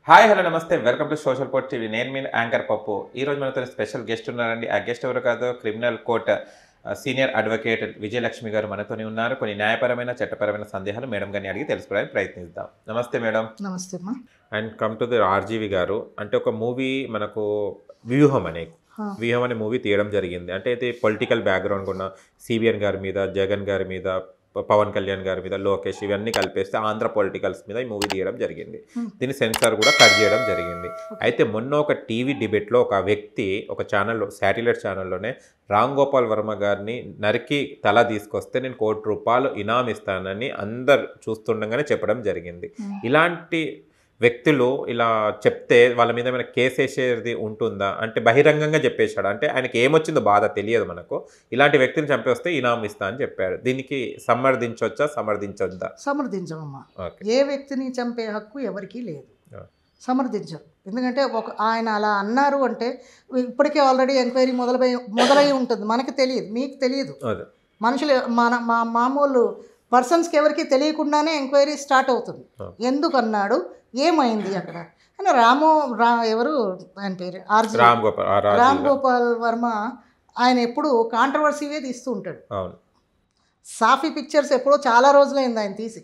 Hi hello నమస్తే welcome to social port TV నేను మీ యాంకర్ పప్పు ఈ రోజు మనతో స్పెషల్ గెస్ట్ ఉన్నారండి ఆ గెస్ట్ ఎవరు కాదు క్రిమినల్ కోర్ట్ ఆ, సీనియర్ అడ్వకేట్ విజయలక్ష్మి గారు మనతోనే ఉన్నారు కొన్ని న్యాయపరమైన చట్టపరమైన సందేహాలు మేడం గారిని అడిగి తెలుసుకోవడానికి ప్రయత్నిద్దాం నమస్తే మేడం నమస్తే అమ్మా and come to the RGV గారు అంటే ఒక మూవీ మనకు వ్యూహం అనే హా. వ్యూహం అనే మూవీ తీయడం జరిగింది అంటే ఇది పొలిటికల్ బ్యాక్గ్రౌండ్ ఉన్న సిబిఎన్ గారి మీద జగన్ గారి మీద ప- పవన్ కళ్యాణ్ గారి మీద లోకేష్ ఇవన్నీ కలిపేస్తే ఆంధ్ర పొలిటికల్స్ మీద ఈ మూవీ తీయడం జరిగింది Hmm. దీన్ని సెన్సార్ కూడా కట్ చేయడం జరిగింది అయితే మొన్న ఒక టీవీ డిబేట్లో ఒక వ్యక్తి ఒక ఛానల్లో శాటిలైట్ ఛానల్లోనే రామ్ గోపాల్ వర్మ గారిని నరికి తల తీసుకొస్తే నేను కోటి రూపాయలు ఇనాం ఇస్తానని అందరు చూస్తుండగానే చెప్పడం జరిగింది Hmm. ఇలాంటి వ్యక్తులు ఇలా చెప్తే వాళ్ళ మీద ఏమైనా కేసు వేసేది ఉంటుందా అంటే బహిరంగంగా చెప్పేశాడు అంటే ఆయనకి ఏమొచ్చిందో బాధ తెలియదు మనకు ఇలాంటి వ్యక్తిని చంపేస్తే ఇనాం ఇస్తా అని చెప్పాడు దీనికి సమర్థించవచ్చా సమర్థించొద్దా సమర్థించమమ్మా ఓకే ఏ వ్యక్తిని చంపే హక్కు ఎవరికీ లేదు Yeah. సమర్థించరు ఎందుకంటే ఒక ఆయన అలా అన్నారు అంటే ఇప్పటికే ఆల్రెడీ ఎంక్వైరీ మొదలై మొదలై ఉంటుంది మనకి తెలియదు మీకు తెలియదు అదే మనుషులు మన మా మామూలు పర్సన్స్కి ఎవరికి తెలియకుండానే ఎంక్వైరీ స్టార్ట్ అవుతుంది Oh. ఎందుకు అన్నాడు ఏమైంది అక్కడ అని రామో రా ఎవరు ఆయన పేరు ఆర్జీ రామ్ గోపాల్ ఆ రాజు రామ్ గోపాల్ వర్మ ఆయన ఎప్పుడు కాంట్రవర్సీవే తీస్తూ ఉంటాడు అవును సాఫీ పిక్చర్స్ ఎప్పుడో చాలా రోజులైంది ఆయన తీసి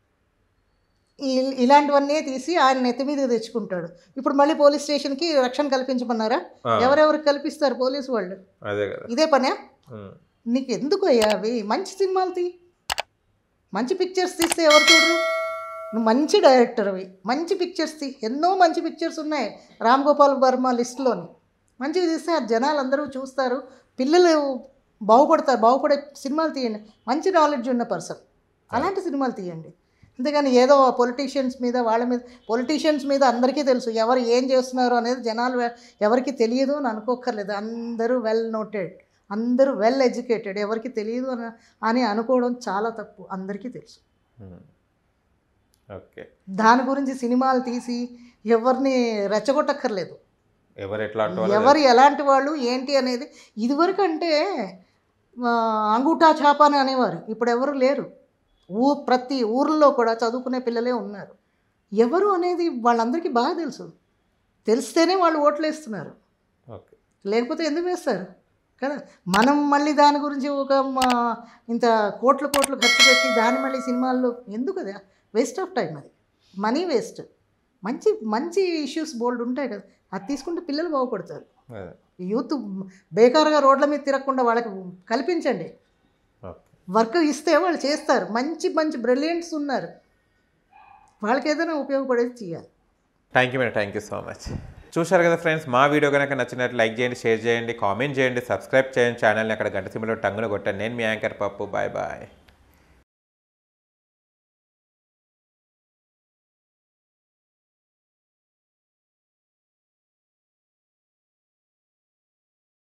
ఈ- ఇలాంటివన్నీ తీసి ఆయన నెత్తి మీద తెచ్చుకుంటాడు ఇప్పుడు మళ్ళీ పోలీస్ స్టేషన్కి రక్షణ కల్పించమన్నారా ఆ, ఎవరెవరికి కల్పిస్తారు పోలీసు వాళ్ళు అదే కదా ఇదే పనే ఉమ్, నీకు ఎందుకు అయ్యా అవి మంచి సినిమాలు తీ మంచి పిక్చర్స్ తీస్తే ఎవరు చూడరు నువ్వు మంచి డైరెక్టర్ అవి మంచి పిక్చర్స్ తీ ఎన్నో మంచి పిక్చర్స్ ఉన్నాయి రామ్ గోపాల్ వర్మ లిస్ట్లోని మంచివి తీస్తే ఆ జనాలు అందరూ చూస్తారు పిల్లలు బాగుపడతారు బాగుపడే సినిమాలు తీయండి మంచి నాలెడ్జ్ ఉన్న పర్సన్ అలాంటి సినిమాలు తీయండి అంతేగాని ఏదో పొలిటీషియన్స్ మీద వాళ్ళ మీద పొలిటీషియన్స్ మీద అందరికీ తెలుసు ఎవరు ఏం చేస్తున్నారు అనేది జనాలు ఎ- ఎవరికి తెలియదు అని అనుకోక్కర్లేదు అందరూ వెల్ నోటెడ్ అందరూ వెల్ ఎడ్యుకేటెడ్ ఎవరికి తెలియదు అని అని అనుకోవడం చాలా తప్పు అందరికీ తెలుసు ఉమ్. ఓకే దాని గురించి సినిమాలు తీసి ఎవరిని రెచ్చగొట్టక్కర్లేదు ఎవరు ఎట్లా అంటే ఎవరు ఎలాంటి వాళ్ళు ఏంటి అనేది ఇదివరకు అంటే ఆ, అంగూఠా చాప అని అనేవారు ఇప్పుడు ఎవరు లేరు ఊ ప్రతి ఊర్లో కూడా చదువుకునే పిల్లలే ఉన్నారు ఎవరు అనేది వాళ్ళందరికీ బాగా తెలుసు తెలిస్తేనే వాళ్ళు ఓట్లు వేస్తున్నారు ఓకే లేకపోతే ఎందుకు వేస్తారు కదా మనం మళ్ళీ దాని గురించి ఒక మా ఇంత కోట్లు కోట్లు ఖర్చు పెట్టి దాన్ని మళ్ళీ సినిమాల్లో ఎందుకు అది వేస్ట్ ఆఫ్ టైం అది మనీ వేస్ట్ మంచి మంచి ఇష్యూస్ బోల్డ్ ఉంటాయి కదా అది తీసుకుంటే పిల్లలు బాగుపడతారు అదే యూత్ బేకారుగా రోడ్ల మీద తిరగకుండా వాళ్ళకి కల్పించండి ఓకే వర్క్ ఇస్తే వాళ్ళు చేస్తారు మంచి మంచి బ్రిలియంట్స్ ఉన్నారు వాళ్ళకి ఏదైనా ఉపయోగపడేది చేయాలి thank you madam thank you so much చూశారు కదా ఫ్రెండ్స్ మా వీడియో కనుక నచ్చినట్లు లైక్ చేయండి షేర్ చేయండి కామెంట్ చేయండి సబ్స్క్రైబ్ చేయండి ఛానల్ని అక్కడ గంట సిమ్లో టంగున కొట్టండి నేను మీ యాంకర్ పప్పు బాయ్ బాయ్